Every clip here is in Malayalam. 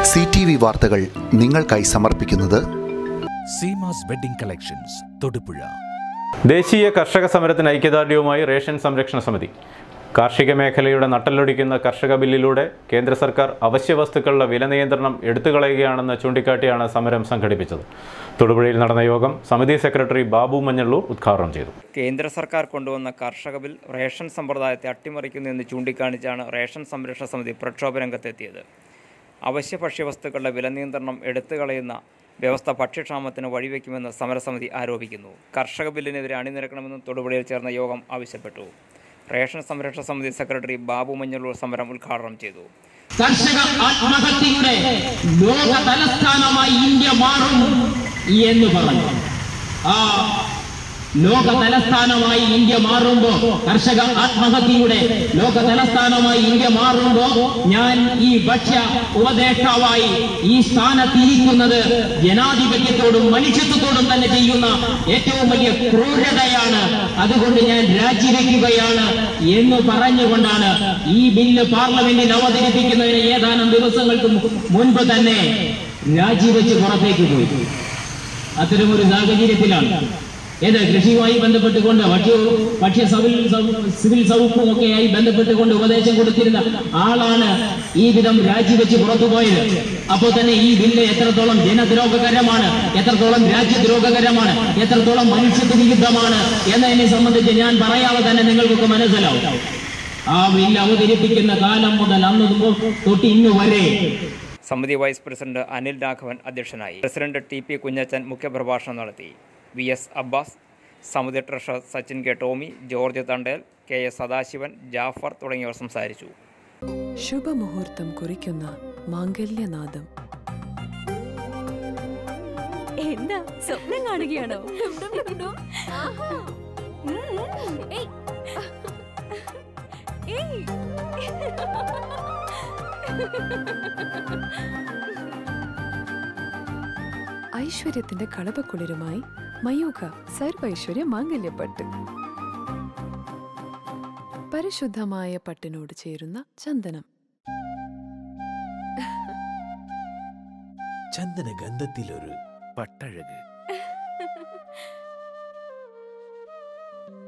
സി ടി വി വാർത്തകൾ നിങ്ങൾക്കായി സമർപ്പിക്കുന്നത് സീമാസ് വെഡിംഗ് കളക്ഷൻസ് തൊടുപുഴ ദേശീയ കർഷക സമരത്തിന് ഐക്യദാർഢ്യവുമായി റേഷൻ സംരക്ഷണ സമിതി കാർഷിക മേഖലയുടെ നട്ടലൊടിക്കുന്ന കർഷക ബില്ലിലൂടെ കേന്ദ്ര സർക്കാർ അവശ്യ വസ്തുക്കളുടെ വില നിയന്ത്രണം എടുത്തുകളയുകയാണെന്ന് ചൂണ്ടിക്കാട്ടിയാണ് സമരം സംഘടിപ്പിച്ചത് തൊടുപുഴയിൽ നടന്ന യോഗം സമിതി സെക്രട്ടറി ബാബു മഞ്ഞള്ളൂർ ഉദ്ഘാടനം ചെയ്തു കേന്ദ്ര സർക്കാർ കൊണ്ടുവന്ന കർഷക ബിൽ റേഷൻ സമ്പ്രദായത്തെ അട്ടിമറിക്കുന്നു എന്ന് ചൂണ്ടിക്കാണിച്ചാണ് റേഷൻ സംരക്ഷണ സമിതി പ്രക്ഷോഭ രംഗത്തെത്തിയത് അവശ്യ ഭക്ഷ്യവസ്തുക്കളുടെ വില നിയന്ത്രണം എടുത്തുകളയുന്ന വ്യവസ്ഥ ഭക്ഷ്യക്ഷാമത്തിന് വഴിവെക്കുമെന്ന് സമരസമിതി ആരോപിക്കുന്നു കർഷക ബില്ലിനെതിരെ അണിനിരക്കണമെന്നും തൊടുപുഴയിൽ ചേർന്ന യോഗം ആവശ്യപ്പെട്ടു റേഷൻ സംരക്ഷണ സമിതി സെക്രട്ടറി ബാബു മഞ്ഞളൂർ സമരം ഉദ്ഘാടനം ചെയ്തു കർഷക ആത്മഹത്യയുടെ ലോക തലസ്ഥാനമായി ഇന്ത്യ മാറും എന്ന് പറഞ്ഞു ആ ലോക തലസ്ഥാനമായി ഇന്ത്യ മാറുമ്പോ കർഷക ആത്മഹത്യയുടെ ലോക തലസ്ഥാനമായി ഇന്ത്യ മാറുമ്പോ ഞാൻ ഈ ഭക്ഷ്യ ഉപദേഷ്ടാവായി ഈ സ്ഥാനത്തിരിക്കുന്നത് ജനാധിപത്യത്തോടും മനുഷ്യത്വത്തോടും തന്നെ ചെയ്യുന്ന ഏറ്റവും വലിയ ക്രൂരതയാണ് അതുകൊണ്ട് ഞാൻ രാജിവെക്കുകയാണ് എന്ന് പറഞ്ഞുകൊണ്ടാണ് ഈ ബില്ല് പാർലമെന്റിൽ അവതരിപ്പിക്കുന്നതിന് ഏതാനും ദിവസങ്ങൾക്ക് മു- മുൻപ് തന്നെ രാജിവെച്ച് പുറത്തേക്ക് പോയി അത്തരമൊരു സാഹചര്യത്തിലാണ് ഏത് കൃഷിയുമായി ബന്ധപ്പെട്ടുകൊണ്ട് ഭക്ഷ്യ ഭക്ഷ്യ സിവിൽ സൗ- സിവിൽ സൗഖ്യവും ഒക്കെയായി ബന്ധപ്പെട്ടുകൊണ്ട് ഉപദേശം കൊടുത്തിരുന്ന ആളാണ് ഈ വിധം രാജിവെച്ച് പുറത്തുപോയത് അപ്പോൾ തന്നെ ഈ ബില്ല് എത്രത്തോളം ജനദ്രോഹകരമാണ് എത്രത്തോളം രാജ്യദ്രോഹകരമാണ് എത്രത്തോളം മനുഷ്യത്വ വിരുദ്ധമാണ് എന്നതിനെ സംബന്ധിച്ച് ഞാൻ പറയാതെ തന്നെ നിങ്ങൾക്കൊക്കെ മനസ്സിലാവും ആ ബില്ല് അവതരിപ്പിക്കുന്ന കാലം മുതൽ അന്ന് തൊട്ട് ഇന്ന് വരെ സമിതി വൈസ് പ്രസിഡന്റ് അനിൽ രാഘവൻ അധ്യക്ഷനായി പ്രസിഡന്റ് ടി പി കുഞ്ഞച്ചൻ മുഖ്യപ്രഭാഷണം നടത്തി വി എസ് അബ്ബാസ് സമിതി treasurer Sachin K Tomy George Thandel K S Sadasivan Jafar തുടങ്ങിയവർ സംസാരിച്ചു ശുഭമുഹൂർത്തം കുറിക്കുന്ന മാംഗല്യനാദം എന്താ സ്വപ്നം കാണുകയാണോ ഉം. ഏയ്. ഏയ്. ഐശ്വര്യത്തിന്റെ കളപക്കുളിരുമായി മയൂഖ സർവൈശ്വര്യ മാംഗല്യപ്പട്ട് പരിശുദ്ധമായ പട്ടിനോട് ചേരുന്ന ചന്ദനം ചന്ദന ഗന്ധത്തിലൊരു പട്ടഴക്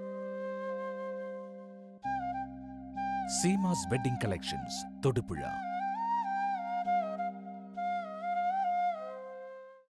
സീമാസ് വെഡിംഗ് കളക്ഷൻസ് തൊടുപുഴ